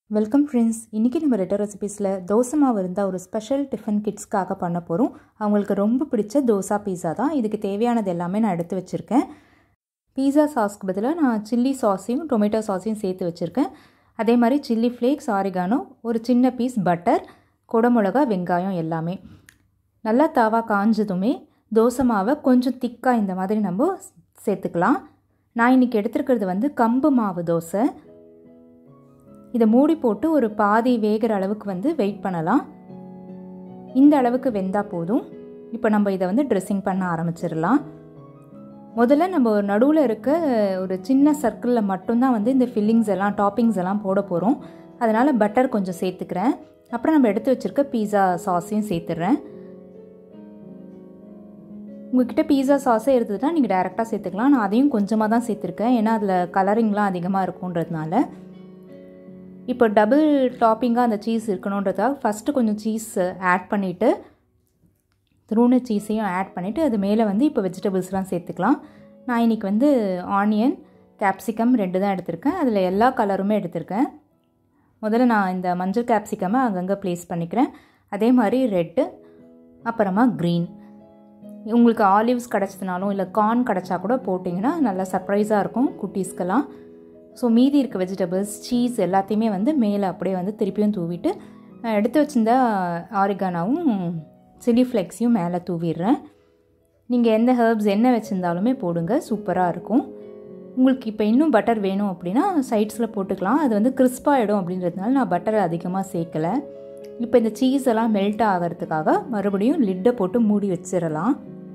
welcome friends இன்றைக்கி நம்ம ரெட்டர் ரெசிபீஸில் தோசை மாவு இருந்தால் ஒரு ஸ்பெஷல் டிஃபன் கிட்ஸ்க்காக பண்ண போகிறோம் அவங்களுக்கு ரொம்ப பிடிச்ச தோசா பீஸா தான் இதுக்கு தேவையானது எல்லாமே நான் எடுத்து வச்சுருக்கேன் பீஸா சாஸ்க்கு பதிலாக நான் சில்லி சாஸையும் டொமேட்டோ சாஸையும் சேர்த்து வச்சுருக்கேன் அதே மாதிரி சில்லி ஃப்ளேக்ஸ் ஆரிகானோ ஒரு சின்ன பீஸ் பட்டர் குடமிளகா வெங்காயம் எல்லாமே நல்லா தவா காஞ்சதுமே தோசை மாவை கொஞ்சம் திக்காக இந்த மாதிரி நம்ம சேர்த்துக்கலாம் நான் இன்றைக்கி எடுத்துருக்கிறது வந்து கம்பு மாவு தோசை இதை மூடி போட்டு ஒரு பாதி வேகிற அளவுக்கு வந்து வெயிட் பண்ணலாம் இந்த அளவுக்கு வெந்தால் போதும் இப்போ நம்ம இதை வந்து ட்ரெஸ்ஸிங் பண்ண ஆரம்பிச்சிடலாம் முதல்ல நம்ம ஒரு நடுவில் இருக்க ஒரு சின்ன சர்க்கிளில் மட்டும்தான் வந்து இந்த ஃபில்லிங்ஸ் எல்லாம் டாப்பிங்ஸ் எல்லாம் போட போகிறோம் அதனால் பட்டர் கொஞ்சம் சேர்த்துக்கிறேன் அப்புறம் நம்ம எடுத்து வச்சுருக்க பீஸா சாஸையும் சேர்த்துடுறேன் உங்கள்கிட்ட பீஸா சாஸே இருந்ததுன்னா நீங்கள் டேரெக்டாக சேர்த்துக்கலாம் நான் அதையும் கொஞ்சமாக தான் சேர்த்துருக்கேன் ஏன்னா அதில் கலரிங்லாம் அதிகமாக இருக்குன்றதுனால இப்போ டபுள் டாப்பிங்காக அந்த சீஸ் இருக்கணுன்றதுக்காக ஃபஸ்ட்டு கொஞ்சம் சீஸ் ஆட் பண்ணிவிட்டு த்ரூன சீஸையும் ஆட் பண்ணிவிட்டு அது மேலே வந்து இப்போ வெஜிடபிள்ஸ்லாம் சேர்த்துக்கலாம் நான் இன்றைக்கி வந்து ஆனியன் கேப்சிகம் ரெண்டு தான் எடுத்திருக்கேன் அதில் எல்லா கலருமே எடுத்திருக்கேன் முதல்ல நான் இந்த மஞ்சள் கேப்சிகமை அங்கங்கே ப்ளேஸ் பண்ணிக்கிறேன் அதே மாதிரி ரெட்டு அப்புறமா க்ரீன் உங்களுக்கு ஆலிவ்ஸ் கிடச்சதுனாலும் இல்லை கார்ன் கிடச்சா கூட போட்டிங்கன்னா நல்லா சர்ப்ரைஸாக இருக்கும் குட்டீஸ்க்கெல்லாம் ஸோ மீதி இருக்க வெஜிடபிள்ஸ் சீஸ் எல்லாத்தையுமே வந்து மேலே அப்படியே வந்து திருப்பியும் தூவிட்டு எடுத்து வச்சிருந்த ஆரிகானாவும் சில்லி ஃப்ளெக்ஸையும் மேலே தூவிடுறேன் நீங்கள் எந்த ஹர்ப்ஸ் என்ன வச்சுருந்தாலுமே போடுங்க சூப்பராக இருக்கும் உங்களுக்கு இப்போ இன்னும் பட்டர் வேணும் அப்படின்னா சைட்ஸில் போட்டுக்கலாம் அது வந்து கிறிஸ்பாகிடும் அப்படின்றதுனால நான் பட்டரை அதிகமாக சேர்க்கலை இப்போ இந்த சீஸ் எல்லாம் மெல்ட் ஆகிறதுக்காக மறுபடியும் லிட்டை போட்டு மூடி வச்சிடலாம்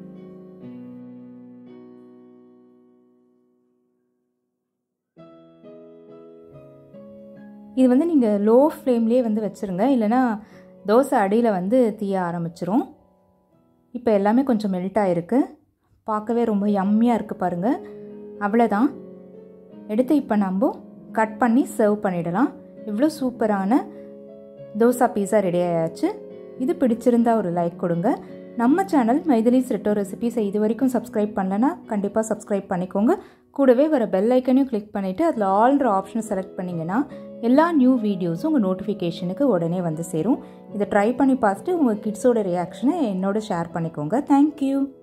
இது வந்து நீங்கள் லோ ஃப்ளேம்லேயே வந்து வச்சுருங்க இல்லைனா தோசை அடியில் வந்து தீய ஆரம்பிச்சிரும் இப்போ எல்லாமே கொஞ்சம் மெல்ட் ஆகிருக்கு பார்க்கவே ரொம்ப யம்மியாக இருக்குது பாருங்கள் அவ்வளோதான் எடுத்து இப்போ நம்ம கட் பண்ணி சர்வ் பண்ணிடலாம் இவ்வளோ சூப்பரான தோசா பீஸா ரெடி ஆயாச்சு இது பிடிச்சிருந்தா ஒரு லைக் கொடுங்க நம்ம சேனல் மைதிலிஸ் ரெட்டோ ரெசிபிஸை இது வரைக்கும் சப்ஸ்கிரைப் பண்ணலன்னா கண்டிப்பாக சப்ஸ்கிரைப் பண்ணிக்கோங்க கூடவே வர பெல் ஐக்கனையும் கிளிக் பண்ணிவிட்டு அதில் ஆல்ற ஆப்ஷனை செலக்ட் பண்ணிங்கன்னா எல்லா நியூ வீடியோஸும் உங்கள் நோட்டிஃபிகேஷனுக்கு உடனே வந்து சேரும் இதை ட்ரை பண்ணி பார்த்துட்டு உங்கள் கிட்ஸோட ரியாக்ஷனை என்னோட ஷேர் பண்ணிக்கோங்க தேங்க்யூ